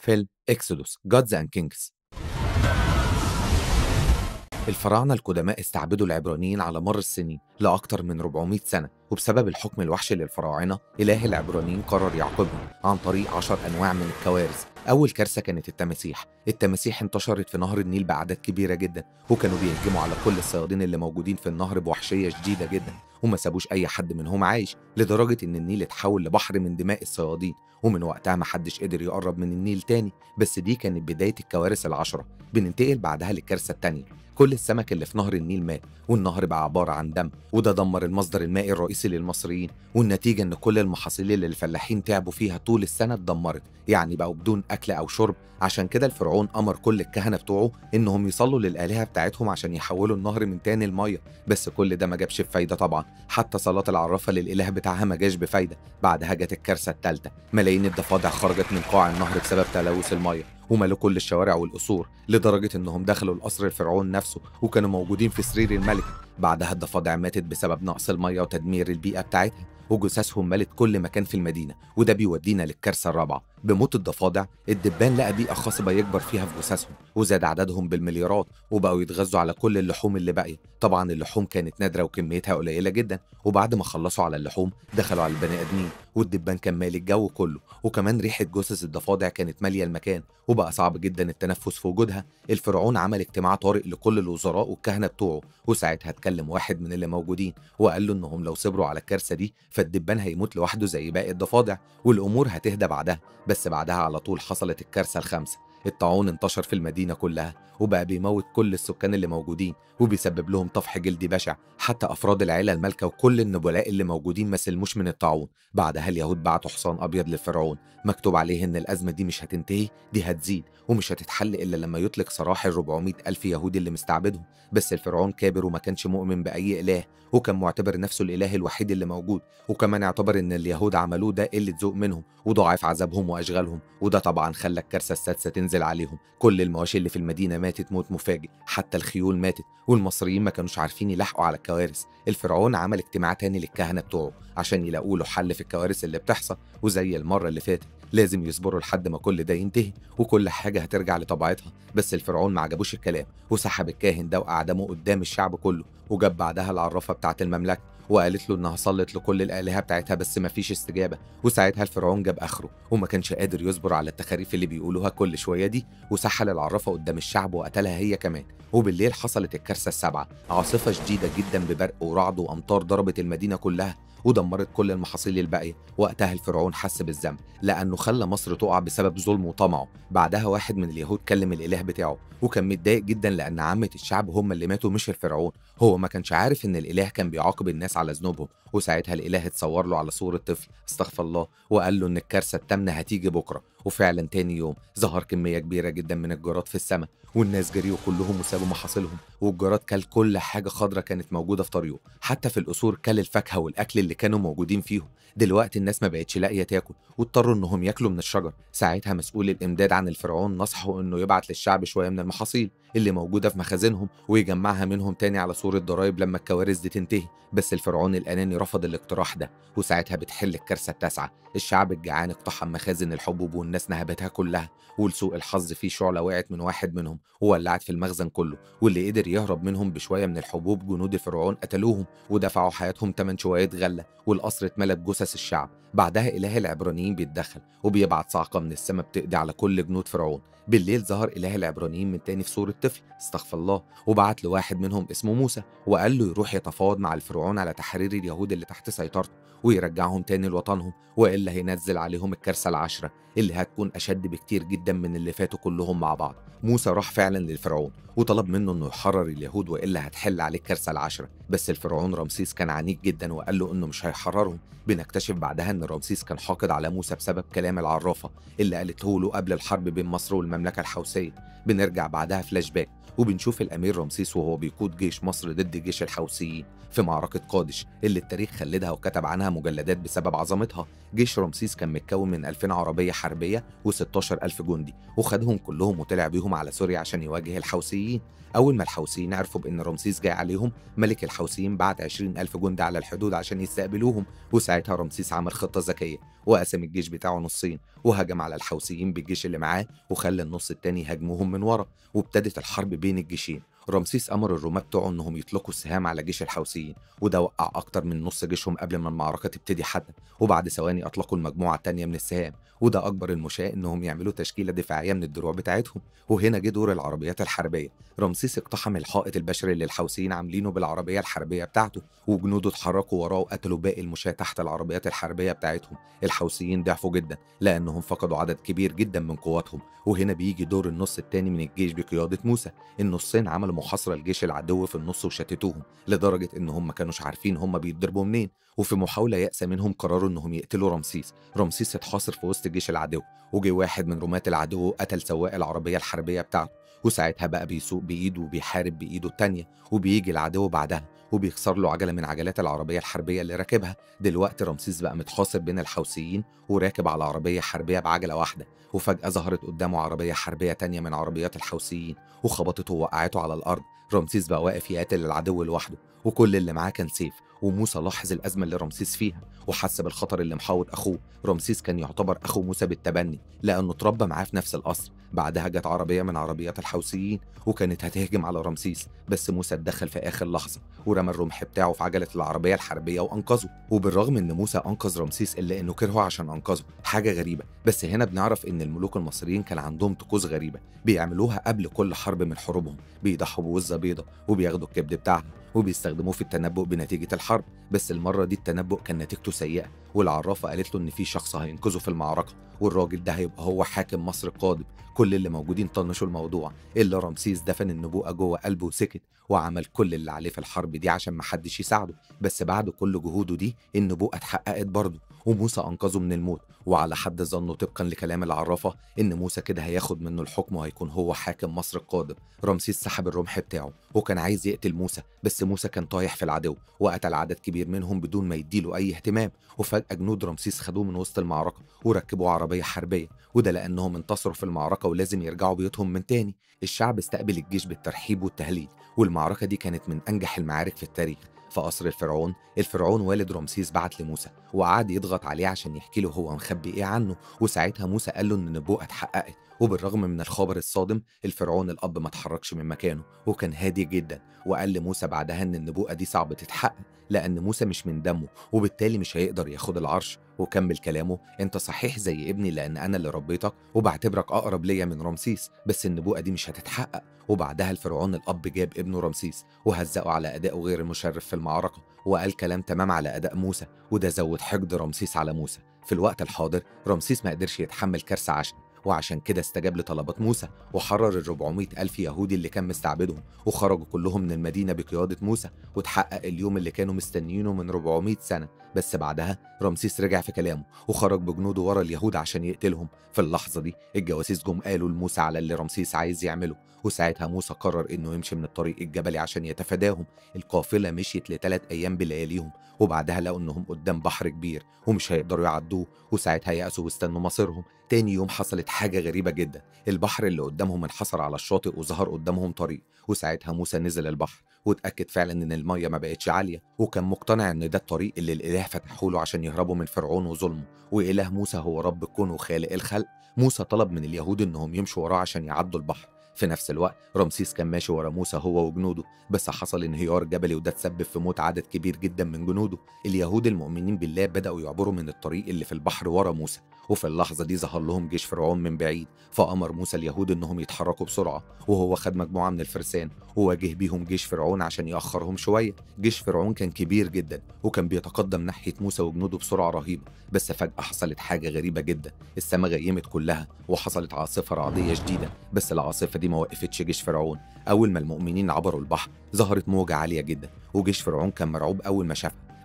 فيلم اكسودوس جادز اند كينجز الفراعنة القدماء استعبدوا العبرانيين على مر السنين لأكثر من 400 سنة وبسبب الحكم الوحشي للفراعنة إله العبرانيين قرر يعاقبهم عن طريق 10 أنواع من الكوارث أول كارثة كانت التماسيح التماسيح انتشرت في نهر النيل بأعداد كبيرة جدا وكانوا بيهجموا على كل الصيادين اللي موجودين في النهر بوحشية شديدة جدا وما سابوش أي حد منهم عايش لدرجة إن النيل اتحول لبحر من دماء الصيادين ومن وقتها محدش قدر يقرب من النيل تاني بس دي كانت بداية الكوارث العشرة بننتقل بعدها للكارثة التانية كل السمك اللي في نهر النيل مات والنهر بقى عبارة عن دم وده دمر المصدر المائي الرئيسي للمصريين والنتيجة إن كل المحاصيل اللي الفلاحين تعبوا فيها طول السنة اتدمرت يعني بقوا بدون أكل أو شرب عشان كده الفرعون أمر كل الكهنة بتوعه إنهم يصلوا للآلهة بتاعتهم عشان يحولوا النهر من تاني المية بس كل ده ما جابش بفايدة طبعا حتى صلاة العرافة للإله بتاعها ما جاش بفايدة بعدها جت الكارثة التالتة ملايين الضفادع خرجت من قاع النهر بسبب تلوث المية وملوا كل الشوارع والقصور لدرجة إنهم دخلوا القصر الفرعون نفسه وكانوا موجودين في سرير الملك بعدها الضفادع ماتت بسبب نقص المية وتدمير البيئة بتاعتها وجثثهم ملت كل مكان في المدينة وده بيودينا للكارثة الرابعة بموت الضفادع الدبان لقى بيئة خصبة يكبر فيها في جثثهم وزاد عددهم بالمليارات وبقوا يتغذوا على كل اللحوم اللي باقية طبعا اللحوم كانت نادرة وكميتها قليلة جدا وبعد ما خلصوا على اللحوم دخلوا على البني آدمين والدبان كان مالي الجو كله وكمان ريحة جثث الضفادع كانت مالية المكان وبقى صعب جدا التنفس في وجودها الفرعون عمل اجتماع طارئ لكل الوزراء والكهنة بتوعه وساعتها اتكلم واحد من اللي موجودين وقال له انهم لو صبروا على الكارثة دي فالدبان هيموت لوحده زي باقي الضفادع والامور هتهدى بعدها بس بعدها على طول حصلت الكارثة الخامسة الطاعون انتشر في المدينة كلها وبقى بيموت كل السكان اللي موجودين وبيسبب لهم طفح جلدي بشع حتى أفراد العيلة المالكة وكل النبلاء اللي موجودين ما سلموش من الطاعون بعدها اليهود بعتوا حصان أبيض للفرعون مكتوب عليه إن الأزمة دي مش هتنتهي دي هتزيد ومش هتتحل إلا لما يطلق سراح ال 400 ألف يهودي اللي مستعبدهم بس الفرعون كابر وما كانش مؤمن بأي إله وكان معتبر نفسه الإله الوحيد اللي موجود وكمان اعتبر إن اليهود عملوه ده قلة ذوق منهم وضاعف عذابهم وأشغالهم وده طبعا خلى الكارثة السادسة تنزل عليهم كل المواشي اللي في المدينة ماتت موت مفاجئ حتى الخيول ماتت والمصريين ما كانوش عارفين يلاحقوا على الكوارث الفرعون عمل اجتماع تاني للكهنة بتوعه عشان يلاقوا له حل في الكوارث اللي بتحصل وزي المرة اللي فاتت لازم يصبروا لحد ما كل ده ينتهي وكل حاجة هترجع لطبيعتها بس الفرعون ما عجبوش الكلام وسحب الكاهن ده وأعدمه قدام الشعب كله وجاب بعدها العرافة بتاعة المملكة وقالت له انها صلت لكل الالهه بتاعتها بس مفيش استجابه وساعتها الفرعون جاب اخره وما كانش قادر يصبر على التخاريف اللي بيقولوها كل شويه دي وسحل العرافه قدام الشعب وقتلها هي كمان وبالليل حصلت الكارثه السابعه عاصفه شديده جدا ببرق ورعد وامطار ضربت المدينه كلها ودمرت كل المحاصيل الباقيه وقتها الفرعون حس بالذنب لانه خلى مصر تقع بسبب ظلمه وطمعه بعدها واحد من اليهود كلم الاله بتاعه وكان متضايق جدا لان عامه الشعب هم اللي ماتوا مش الفرعون هو ما كانش عارف ان الاله كان بيعاقب الناس على ذنوبهم وساعتها الاله اتصور له على صوره طفل استغفر الله وقال له ان الكارثه التامنه هتيجي بكره وفعلا تاني يوم ظهر كميه كبيره جدا من الجراد في السماء والناس جريوا كلهم وسابوا محاصيلهم والجراد كل كل حاجه خضراء كانت موجوده في طريقه حتى في القصور كل الفاكهه والاكل اللي كانوا موجودين فيهم دلوقتي الناس ما بقتش لاقيه تاكل واضطروا انهم ياكلوا من الشجر ساعتها مسؤول الامداد عن الفرعون نصحه انه يبعت للشعب شويه من المحاصيل اللي موجوده في مخازنهم ويجمعها منهم تاني على صوره ضرايب لما الكوارث دي تنتهي بس الفرعون الاناني رفض الاقتراح ده وساعتها بتحل الكارثه التاسعه الشعب الجعان اقتحم مخازن الحبوب والناس نهبتها كلها ولسوء الحظ في شعله وقعت من واحد منهم وولعت في المخزن كله واللي قدر يهرب منهم بشويه من الحبوب جنود الفرعون قتلوهم ودفعوا حياتهم تمن شويه غله والقصر اتملى بجثث الشعب بعدها اله العبرانيين بيتدخل وبيبعت صاعقه من السماء بتقضي على كل جنود فرعون بالليل ظهر اله العبرانيين من تاني في صوره طفل استغفر الله وبعت لواحد منهم اسمه موسى وقال له يروح يتفاوض مع الفرعون على تحرير اليهود اللي تحت سيطرته ويرجعهم تاني لوطنهم والا هينزل عليهم الكارثه العشره اللي هتكون اشد بكتير جدا من اللي فاتوا كلهم مع بعض موسى راح فعلا للفرعون وطلب منه انه يحرر اليهود والا هتحل عليه الكارثه العشره بس الفرعون رمسيس كان عنيد جدا وقال له انه مش هيحررهم بنكتشف بعدها ان رمسيس كان حاقد على موسى بسبب كلام العرافه اللي قالته له قبل الحرب بين مصر والمملكه الحوثيه بنرجع بعدها فلاش باك وبنشوف الامير رمسيس وهو بيقود جيش مصر ضد جيش الحوثيين في معركه قادش اللي التاريخ خلدها وكتب عنها كلها مجلدات بسبب عظمتها جيش رمسيس كان متكون من 2000 عربية حربية و16 ألف جندي وخدهم كلهم وطلع بيهم على سوريا عشان يواجه الحوثيين أول ما الحوثيين عرفوا بإن رمسيس جاي عليهم ملك الحوثيين بعت 20 ألف جندي على الحدود عشان يستقبلوهم وساعتها رمسيس عمل خطة ذكية وقسم الجيش بتاعه نصين وهجم على الحوثيين بالجيش اللي معاه وخلى النص التاني يهاجموهم من ورا وابتدت الحرب بين الجيشين رمسيس امر الرماة بتوعه انهم يطلقوا السهام على جيش الحوثيين وده وقع اكتر من نص جيشهم قبل ما المعركه تبتدي حتى وبعد ثواني اطلقوا المجموعه التانيه من السهام وده اكبر المشاة انهم يعملوا تشكيله دفاعيه من الدروع بتاعتهم وهنا جه دور العربيات الحربيه رمسيس اقتحم الحائط البشري اللي الحوثيين عاملينه بالعربيه الحربيه بتاعته وجنوده اتحركوا وراه وقتلوا باقي المشاة تحت العربيات الحربيه بتاعتهم الحوثيين ضعفوا جدا لانهم فقدوا عدد كبير جدا من قواتهم وهنا بيجي دور النص التاني من الجيش بقياده موسى النصين عملوا محاصره لجيش العدو في النص وشتتوهم لدرجه ان هم ما كانوش عارفين هم بيتضربوا منين وفي محاوله يأسى منهم قرروا انهم يقتلوا رمسيس رمسيس اتحاصر في وسط جيش العدو وجي واحد من رماة العدو قتل سواق العربيه الحربيه بتاعته وساعتها بقى بيسوق بايده وبيحارب بايده التانيه وبيجي العدو بعدها وبيخسر له عجله من عجلات العربيه الحربيه اللي راكبها دلوقتي رمسيس بقى متحاصر بين الحوثيين وراكب على عربيه حربيه بعجله واحده وفجاه ظهرت قدامه عربيه حربيه تانيه من عربيات الحوثيين وخبطته ووقعته على الارض رمسيس بقى واقف يقاتل العدو لوحده وكل اللي معاه كان سيف وموسى لاحظ الأزمة اللي رمسيس فيها وحس بالخطر اللي محاوط أخوه رمسيس كان يعتبر أخو موسى بالتبني لأنه اتربى معاه في نفس القصر بعدها جت عربية من عربيات الحوثيين وكانت هتهجم على رمسيس بس موسى اتدخل في آخر لحظة ورمى الرمح بتاعه في عجلة العربية الحربية وأنقذه وبالرغم إن موسى أنقذ رمسيس إلا إنه كرهه عشان أنقذه حاجة غريبة بس هنا بنعرف إن الملوك المصريين كان عندهم طقوس غريبة بيعملوها قبل كل حرب من حروبهم بيضحوا بوزة بيضة وبياخدوا الكبد بتاعها وبيستخدموه في التنبؤ بنتيجة الحرب بس المرة دي التنبؤ كان نتيجته سيئة والعرافة قالت له إن في شخص هينقذه في المعركة والراجل ده هيبقى هو حاكم مصر القادم كل اللي موجودين طنشوا الموضوع إلا رمسيس دفن النبوءة جوه قلبه وسكت وعمل كل اللي عليه في الحرب دي عشان محدش يساعده بس بعد كل جهوده دي النبوءة اتحققت برضه وموسى أنقذه من الموت وعلى حد ظنه طبقا لكلام العرافة إن موسى كده هياخد منه الحكم وهيكون هو حاكم مصر القادم رمسيس سحب الرمح بتاعه وكان عايز يقتل موسى بس موسى كان طايح في العدو وقتل عدد كبير منهم بدون ما يديله أي اهتمام وفجأة جنود رمسيس خدوه من وسط المعركة وركبوه عربية حربية وده لأنهم انتصروا في المعركة ولازم يرجعوا بيوتهم من تاني الشعب استقبل الجيش بالترحيب والتهليل والمعركة دي كانت من أنجح المعارك في التاريخ في قصر الفرعون الفرعون والد رمسيس بعت لموسى وقعد يضغط عليه عشان يحكي له هو مخبي ايه عنه وساعتها موسى قال له ان النبوءه اتحققت وبالرغم من الخبر الصادم الفرعون الاب ما اتحركش من مكانه وكان هادي جدا وقال لموسى بعدها ان النبوءه دي صعب تتحقق لان موسى مش من دمه وبالتالي مش هيقدر ياخد العرش وكمل كلامه انت صحيح زي ابني لان انا اللي ربيتك وبعتبرك اقرب ليا من رمسيس بس النبوءه دي مش هتتحقق وبعدها الفرعون الاب جاب ابنه رمسيس وهزقه على ادائه غير المشرف في المعركه وقال كلام تمام على اداء موسى وده زود حقد رمسيس على موسى في الوقت الحاضر رمسيس ما قدرش يتحمل كارثه عشان وعشان كده استجاب لطلبات موسى وحرر ال 400 ألف يهودي اللي كان مستعبدهم وخرجوا كلهم من المدينة بقيادة موسى وتحقق اليوم اللي كانوا مستنيينه من 400 سنة بس بعدها رمسيس رجع في كلامه وخرج بجنوده ورا اليهود عشان يقتلهم في اللحظة دي الجواسيس جم قالوا لموسى على اللي رمسيس عايز يعمله وساعتها موسى قرر انه يمشي من الطريق الجبلي عشان يتفاداهم القافلة مشيت لثلاث أيام بلياليهم وبعدها لقوا انهم قدام بحر كبير ومش هيقدروا يعدوه وساعتها يأسوا واستنوا مصيرهم تاني يوم حصلت حاجة غريبة جدا البحر اللي قدامهم انحصر على الشاطئ وظهر قدامهم طريق وساعتها موسى نزل البحر واتأكد فعلا ان المية ما بقتش عالية وكان مقتنع ان ده الطريق اللي الاله فتحه له عشان يهربوا من فرعون وظلمه واله موسى هو رب الكون وخالق الخلق موسى طلب من اليهود انهم يمشوا وراه عشان يعدوا البحر في نفس الوقت رمسيس كان ماشي ورا موسى هو وجنوده بس حصل انهيار جبلي وده تسبب في موت عدد كبير جدا من جنوده اليهود المؤمنين بالله بدأوا يعبروا من الطريق اللي في البحر ورا موسى وفي اللحظة دي ظهر لهم جيش فرعون من بعيد فأمر موسى اليهود إنهم يتحركوا بسرعة وهو خد مجموعة من الفرسان وواجه بيهم جيش فرعون عشان يأخرهم شوية جيش فرعون كان كبير جدا وكان بيتقدم ناحية موسى وجنوده بسرعة رهيبة بس فجأة حصلت حاجة غريبة جدا السماء غيمت كلها وحصلت عاصفة رعدية شديدة بس العاصفة دي ما وقفتش جيش فرعون أول ما المؤمنين عبروا البحر ظهرت موجة عالية جدا وجيش فرعون كان مرعوب أول ما شافها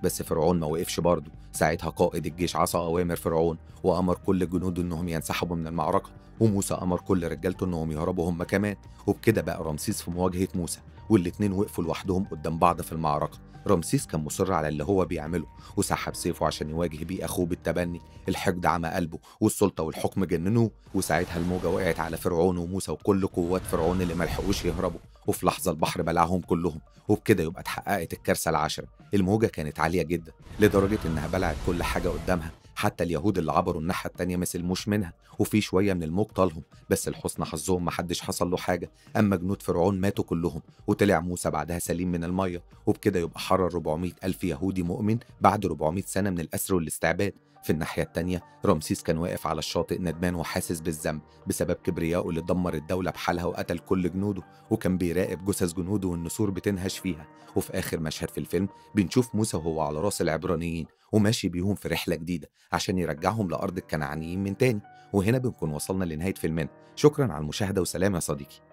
بس فرعون ما وقفش برضه ساعتها قائد الجيش عصى أوامر فرعون وأمر كل جنوده إنهم ينسحبوا من المعركة وموسى أمر كل رجالته إنهم يهربوا هم كمان وبكده بقى رمسيس في مواجهة موسى والاتنين وقفوا لوحدهم قدام بعض في المعركة رمسيس كان مصر على اللي هو بيعمله وسحب سيفه عشان يواجه بيه أخوه بالتبني الحقد عمى قلبه والسلطة والحكم جننوه وساعتها الموجة وقعت على فرعون وموسى وكل قوات فرعون اللي ملحقوش يهربوا وفي لحظة البحر بلعهم كلهم وبكده يبقى اتحققت الكارثة العاشرة الموجة كانت عالية جدا لدرجة إنها بلعت كل حاجة قدامها حتى اليهود اللي عبروا الناحية التانية ما سلموش منها وفي شوية من الموج طالهم بس لحسن حظهم محدش حصل له حاجة أما جنود فرعون ماتوا كلهم وطلع موسى بعدها سليم من المية وبكده يبقى حرر 400 ألف يهودي مؤمن بعد 400 سنة من الأسر والاستعباد في الناحية التانية رمسيس كان واقف على الشاطئ ندمان وحاسس بالذنب بسبب كبريائه اللي دمر الدولة بحالها وقتل كل جنوده وكان بيراقب جثث جنوده والنسور بتنهش فيها وفي آخر مشهد في الفيلم بنشوف موسى وهو على راس العبرانيين وماشي بيهم في رحلة جديدة عشان يرجعهم لأرض الكنعانيين من تاني وهنا بنكون وصلنا لنهاية فيلمنا شكرا على المشاهدة وسلام يا صديقي